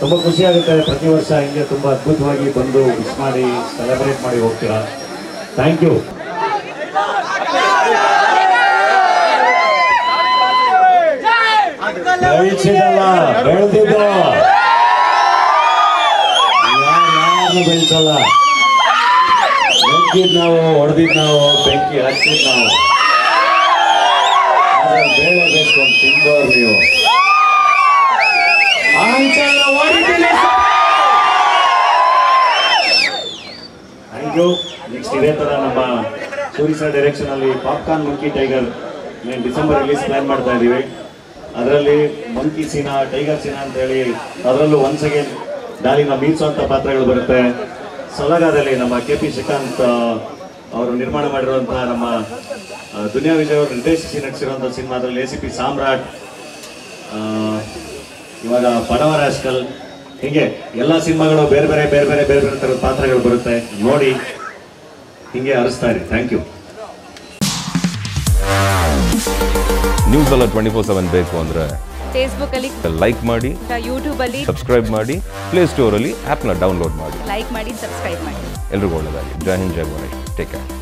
ತುಂಬ ಖುಷಿ ಆಗುತ್ತೆ ಪ್ರತಿ ವರ್ಷ ಹಿಂಗೆ ತುಂಬ ಅದ್ಭುತವಾಗಿ ಬಂದು ವಿಶ್ ಮಾಡಿ ಸೆಲೆಬ್ರೇಟ್ ಮಾಡಿ ಹೋಗ್ತೀರಾ ಥ್ಯಾಂಕ್ ಯು ಬೆಳೆಸಿದಲ್ಲ ಬೆಳೆದಿದ್ದು ಯಾರನ್ನು ಬೆಳೆಸಲ್ಲ ನುಗ್ಗಿದ್ ನಾವು ಹೊಡೆದಿದ್ ನಾವು ಬೆಂಕಿ ಹಚ್ಚಿದ್ ನಾವು ಆದ್ರೆ ಬೇಳೆ ಬೇಸ್ಕೊಂಡು ತಿಂದವ್ರು ನೀವು ಆ ಅಂಕಲ್ ಹೊಡಿತೀನಿ ಥ್ಯಾಂಕ್ ಯು ನೆಕ್ಸ್ಟ್ ಇದೇ ಥರ ನಮ್ಮ ಸೂರಿ ಸರ್ ಡೈರೆಕ್ಷನ್ ಅಲ್ಲಿ ಪಾಪ್ಕಾರ್ನ್ ಮಂಕಿ ಟೈಗರ್ ಏನು ಡಿಸೆಂಬರ್ ರಿಲೀಸ್ ಪ್ಲಾನ್ ಮಾಡ್ತಾ ಇದ್ದೀವಿ ಅದರಲ್ಲಿ ಮಂಕಿ ಸೀನಾ ಟೈಗರ್ ಸೀನಾ ಅಂತ ಹೇಳಿ ಅದರಲ್ಲೂ ಒನ್ಸ್ ಅಗೇನ್ ದಾಳಿನ ಮೀರಿಸುವಂಥ ಪಾತ್ರಗಳು ಬರುತ್ತೆ ಸಲಗಾದಲ್ಲಿ ನಮ್ಮ ಕೆ ಪಿ ಶ್ರೀಕಾಂತ್ ಆ, ಅವರು ನಿರ್ಮಾಣ ಮಾಡಿರುವಂತಹ ನಮ್ಮ ಆ, ದುನಿಯಾ ವಿಜಯ್ ಅವರು ನಿರ್ದೇಶಿಸಿ ನಟಿಸಿರುವಂಥ ಸಿನಿಮಾದಲ್ಲಿ ಎ ಸಿ ಪಿ ಸಾಮ್ರಾಟ್ ಆ, ಇವಾಗ ಬಡವ ರಾಸ್ಕಲ್ ಹೀಗೆ ಎಲ್ಲ ಸಿನಿಮಾಗಳು ಬೇರೆ ಬೇರೆ ಬೇರೆ ಬೇರೆ ಬೇರೆ ಬೇರೆ ಥರದ ಪಾತ್ರಗಳು ಬರುತ್ತೆ ನೋಡಿ ಹಿಂಗೆ ಹರಿಸ್ತಾ ಇರಿ ಥ್ಯಾಂಕ್ ಯು ನ್ಯೂಸ್ ಎಲ್ಲ ಟ್ವೆಂಟಿ ಫೋರ್ ಸೆವೆನ್ ಬೇಕು ಅಂದರೆ ಫೇಸ್ಬುಕ್ ಅಲ್ಲಿ ಲೈಕ್ ಮಾಡಿ ಯೂಟ್ಯೂಬ್ ಅಲ್ಲಿ ಸಬ್ಸ್ಕ್ರೈಬ್ ಮಾಡಿ ಪ್ಲೇಸ್ಟೋರಲ್ಲಿ ಆ್ಯಪ್ನ ಡೌನ್ಲೋಡ್ ಮಾಡಿ ಲೈಕ್ ಮಾಡಿ ಸಬ್ಸ್ಕ್ರೈಬ್ ಮಾಡಿ ಎಲ್ರಿಗೂ ಒಳ್ಳೆಯದಾಗಿ ಜೈ ಹಿಂದ್ ಜೈ ಗಣೇಶ್ ಟೇಕ್ ಕೇರ್